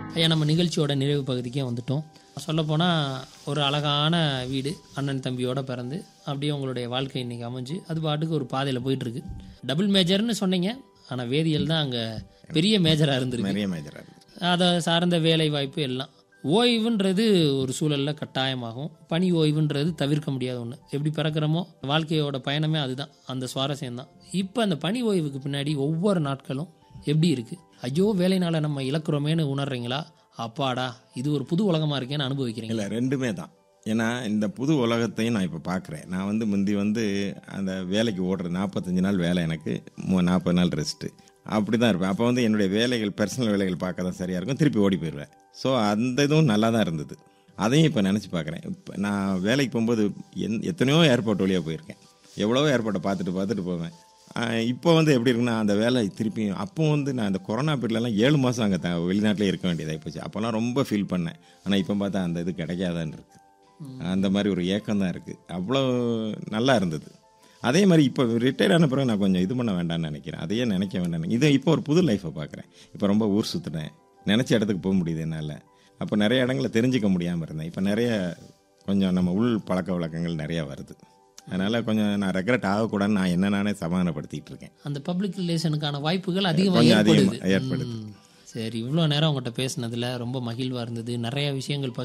ஐயா நம்ம நிகழ்ச்சியோட நிறைவு பகுதிக்கே வந்துட்டோம் சொல்லப்போனால் ஒரு அழகான வீடு அண்ணன் தம்பியோட பிறந்து அப்படியே உங்களுடைய வாழ்க்கை இன்னைக்கு அமைஞ்சு அது பாட்டுக்கு ஒரு பாதையில் போயிட்டுருக்கு டபுள் மேஜர்னு சொன்னீங்க ஆனால் வேதியியல் தான் அங்கே பெரிய மேஜராக இருந்திருக்கு நிறைய மேஜராக இருக்குது அதை சார்ந்த வேலை வாய்ப்பு எல்லாம் ஓய்வுன்றது ஒரு சூழலில் கட்டாயமாகும் பணி ஓய்வுன்றது தவிர்க்க முடியாத ஒன்று எப்படி பிறக்கிறோமோ வாழ்க்கையோட பயணமே அதுதான் அந்த சுவாரஸ்யம் தான் இப்போ அந்த பணி ஓய்வுக்கு பின்னாடி ஒவ்வொரு நாட்களும் எப்படி இருக்குது ஐயோ வேலைனால நம்ம இழக்கிறோமேன்னு உணர்றீங்களா அப்பாடா இது ஒரு புது உலகமாக இருக்கேன்னு அனுபவிக்கிறீங்க இல்லை ரெண்டுமே தான் ஏன்னா இந்த புது உலகத்தையும் நான் இப்போ பார்க்குறேன் நான் வந்து முந்தி வந்து அந்த வேலைக்கு ஓடுறது நாற்பத்தஞ்சு நாள் வேலை எனக்கு மு- நாற்பது நாள் ரெஸ்ட்டு அப்படி தான் இருப்பேன் அப்போ வந்து என்னுடைய வேலைகள் பர்சனல் வேலைகள் பார்க்க தான் சரியாக இருக்கும் திருப்பி ஓடி போயிடுவேன் ஸோ அந்த இதுவும் நல்லா தான் இருந்தது அதையும் இப்போ நினச்சி பார்க்குறேன் இப்போ நான் வேலைக்கு போகும்போது என் எத்தனையோ ஏர்போர்ட் வழியாக போயிருக்கேன் எவ்வளவோ ஏர்போர்ட்டை பார்த்துட்டு பார்த்துட்டு போவேன் ஆஹ் இப்போ வந்து எப்படி இருக்குன்னா அந்த வேலை திருப்பி அப்போ வந்து நான் அந்த கொரோனா பீரியட்லலாம் ஏழு மாதம் அங்கே த வெளிநாட்டிலே இருக்க வேண்டியதாகி போச்சு அப்போல்லாம் ரொம்ப ஃபீல் பண்ணேன் ஆனால் இப்போ பார்த்தா அந்த இது கிடைக்காதான்னு இருக்கு அந்த மாதிரி ஒரு ஏக்கம் தான் இருக்குது அவ்வளோ நல்லா இருந்தது அதே மாதிரி இப்போ ரிட்டையர்ட் ஆன பிறகு நான் கொஞ்சம் இது பண்ண வேண்டாம்னு நினைக்கிறேன் அதையே நினைக்க வேண்டாம் இது இப்போ ஒரு புது லைஃப்பை பார்க்குறேன் இப்போ ரொம்ப ஊர் சுற்றுனேன் நினச்ச இடத்துக்கு போக முடியுது என்னால் அப்போ நிறைய இடங்களை தெரிஞ்சுக்க முடியாமல் இருந்தேன் இப்போ நிறைய கொஞ்சம் நம்ம உள் பழக்க வழக்கங்கள் நிறையா வருது அதனால் கொஞ்சம் நான் ரெக்ரெட் ஆகக்கூடாதுன்னு நான் என்ன நானே சமாதானப்படுத்திட்டு இருக்கேன் அந்த பப்ளிக் ரிலேஷனுக்கான வாய்ப்புகள் அதிகமாக கொஞ்சம் ஏற்படுது அதிகமாக ஏற்படுது ம். சரி இவ்வளோ நேரம் உங்கள்கிட்ட பேசுனதில் ரொம்ப மகிழ்வாக இருந்தது நிறைய விஷயங்கள்